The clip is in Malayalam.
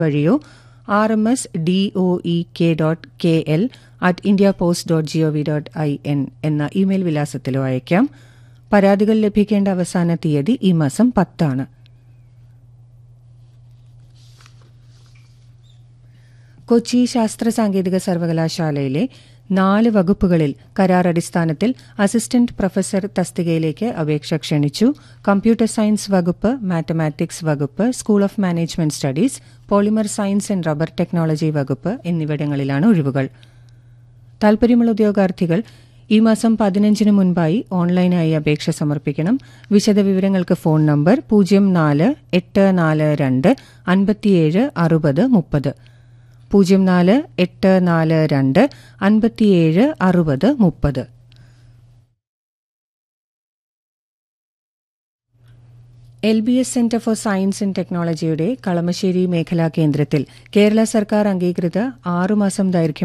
വഴിയോ R M S D O E K dot K L at India post dot G O V dot I N എന്ന ഇമെയിൽ വിലാസത്തിലോ അയയ്ക്കാം പരാതികൾ ലഭിക്കേണ്ട അവസാന തീയതി ഈ മാസം പത്താണ് കൊച്ചി ശാസ്ത്ര സാങ്കേതിക സർവകലാശാലയിലെ നാല് വകുപ്പുകളിൽ കരാർ അടിസ്ഥാനത്തിൽ അസിസ്റ്റന്റ് പ്രൊഫസർ തസ്തികയിലേക്ക് അപേക്ഷ ക്ഷണിച്ചു കമ്പ്യൂട്ടർ സയൻസ് വകുപ്പ് മാത്തമാറ്റിക്സ് വകുപ്പ് school of management studies polymer science and rubber technology വകുപ്പ് എന്നിവിടങ്ങളിലാണ് ഒഴിവുകൾ താൽപര്യമുള്ള ഉദ്യോഗാർത്ഥികൾ ഈ മാസം പതിനഞ്ചിന് മുൻപായി ഓൺലൈനായി അപേക്ഷ സമർപ്പിക്കണം വിശദവിവരങ്ങൾക്ക് ഫോൺ നമ്പർ പൂജ്യം നാല് എട്ട് നാല് രണ്ട് അൻപത്തിയേഴ് അറുപത് മുപ്പത് പൂജ്യം നാല് എട്ട് നാല് രണ്ട് അൻപത്തിയേഴ് അറുപത് മുപ്പത് L B S centre for science and ടെക്നോളജിയുടെ കളമശ്ശേരി മേഖലാ കേന്ദ്രത്തിൽ കേരള സർക്കാർ അംഗീകൃത ആറുമാസം ദൈർഘ്യം